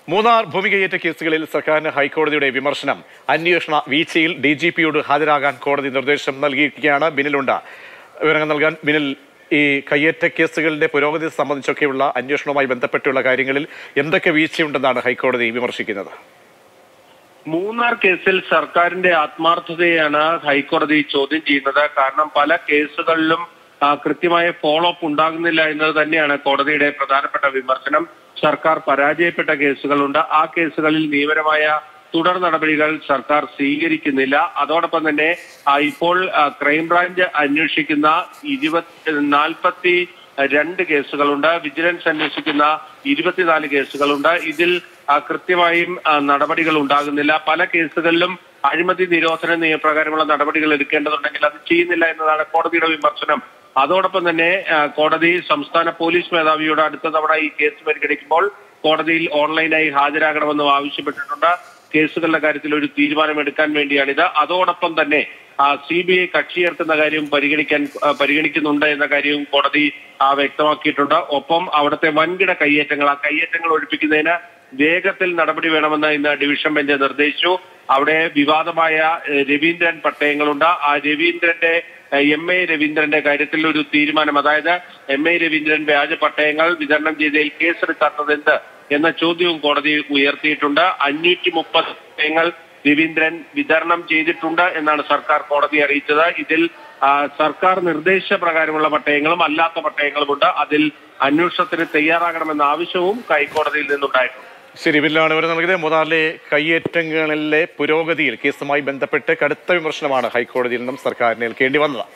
മൂന്നാർ ഭൂമി കയ്യേറ്റ കേസുകളിൽ സർക്കാരിന് ഹൈക്കോടതിയുടെ വിമർശനം അന്വേഷണ വീഴ്ചയിൽ ഡി ജി പിയോട് ഹാജരാകാൻ കോടതി നിർദ്ദേശം നൽകിയിരിക്കുകയാണ് ബിനിലുണ്ട് വിവരങ്ങൾ നൽകാൻ ബിനിൽ ഈ കയ്യേറ്റ കേസുകളുടെ പുരോഗതി സംബന്ധിച്ചൊക്കെയുള്ള അന്വേഷണവുമായി ബന്ധപ്പെട്ടുള്ള കാര്യങ്ങളിൽ എന്തൊക്കെ വീഴ്ചയുണ്ടെന്നാണ് ഹൈക്കോടതി വിമർശിക്കുന്നത് മൂന്നാർ കേസിൽ സർക്കാരിന്റെ ആത്മാർത്ഥതയാണ് ഹൈക്കോടതി ചോദ്യം ചെയ്യുന്നത് കാരണം പല കേസുകളിലും ആ, കൃത്യമായ ഫോളോ അപ്പ് ഉണ്ടാകുന്നില്ല എന്നത് തന്നെയാണ് കോടതിയുടെ പ്രധാനപ്പെട്ട വിമർശനം സർക്കാർ പരാജയപ്പെട്ട കേസുകളുണ്ട് ആ കേസുകളിൽ നിയമപരമായ തുടർ നടപടികൾ സർക്കാർ സ്വീകരിക്കുന്നില്ല അതോടൊപ്പം തന്നെ ആ, ഇപ്പോൾ ആ, ക്രൈംബ്രാഞ്ച് അന്വേഷിക്കുന്ന ഇരുപത്തി നാൽപ്പത്തി രണ്ട് കേസുകളുണ്ട് വിജിലൻസ് അന്വേഷിക്കുന്ന ഇരുപത്തിനാല് കേസുകളുണ്ട് ഇതിൽ ആ, കൃത്യമായും ആ, നടപടികൾ ഉണ്ടാകുന്നില്ല പല കേസുകളിലും അഴിമതി നിരോധന നിയമപ്രകാരമുള്ള നടപടികൾ എടുക്കേണ്ടതുണ്ടെങ്കിൽ അത് ചെയ്യുന്നില്ല എന്നതാണ് കോടതിയുടെ വിമർശനം അതോടൊപ്പം തന്നെ ആ, കോടതി സംസ്ഥാന പോലീസ് മേധാവിയോട് അടുത്ത തവണ ഈ കേസ് പരിഗണിക്കുമ്പോൾ കോടതിയിൽ ഓൺലൈനായി ഹാജരാകണമെന്നും ആവശ്യപ്പെട്ടിട്ടുണ്ട് കേസുകളുടെ കാര്യത്തിൽ ഒരു തീരുമാനമെടുക്കാൻ വേണ്ടിയാണിത് അതോടൊപ്പം തന്നെ സി ബി ഐ കക്ഷി ചേർക്കുന്ന കാര്യം പരിഗണിക്കാൻ ആ, പരിഗണിക്കുന്നുണ്ട് എന്ന കാര്യവും കോടതി ആ, വ്യക്തമാക്കിയിട്ടുണ്ട് ഒപ്പം അവിടുത്തെ വൻകിട കയ്യേറ്റങ്ങൾ ആ കയ്യേറ്റങ്ങൾ ഒഴിപ്പിക്കുന്നതിന് വേഗത്തിൽ നടപടി വേണമെന്ന് ഇന്ന് ഡിവിഷൻ ബെഞ്ച് നിർദ്ദേശിച്ചു അവിടെ വിവാദമായ ഏഹ്, രവീന്ദ്രൻ പട്ടയങ്ങളുണ്ട് ആ രവീന്ദ്രന്റെ ഏഹ്, എം എ രവീന്ദ്രന്റെ കാര്യത്തിൽ ഒരു തീരുമാനം അതായത് എം എ രവീന്ദ്രൻ വ്യാജ പട്ടയങ്ങൾ വിതരണം ചെയ്തതിൽ കേസെടുക്കാത്തത് എന്ത് എന്ന ചോദ്യവും കോടതി ഉയർത്തിയിട്ടുണ്ട് അഞ്ഞൂറ്റി മുപ്പത് പട്ടയങ്ങൾ രവീന്ദ്രൻ വിതരണം ചെയ്തിട്ടുണ്ട് എന്നാണ് സർക്കാർ കോടതിയെ അറിയിച്ചത് ഇതിൽ ആ, സർക്കാർ നിർദ്ദേശപ്രകാരമുള്ള പട്ടയങ്ങളും അല്ലാത്ത പട്ടയങ്ങളുമുണ്ട് അതിൽ അന്വേഷണത്തിന് തയ്യാറാകണമെന്ന ആവശ്യവും ഹൈക്കോടതിയിൽ നിന്നുണ്ടായിട്ടുണ്ട് ശരി ബില്ലാണ് വിവരം നൽകിയത് മൂന്നാറിലെ കയ്യേറ്റങ്ങളിലെ പുരോഗതിയിൽ കേസുമായി ബന്ധപ്പെട്ട് കടുത്ത വിമർശനമാണ് ഹൈക്കോടതിയിൽ നിന്നും സർക്കാരിന് ഏൽക്കേണ്ടി വന്നത്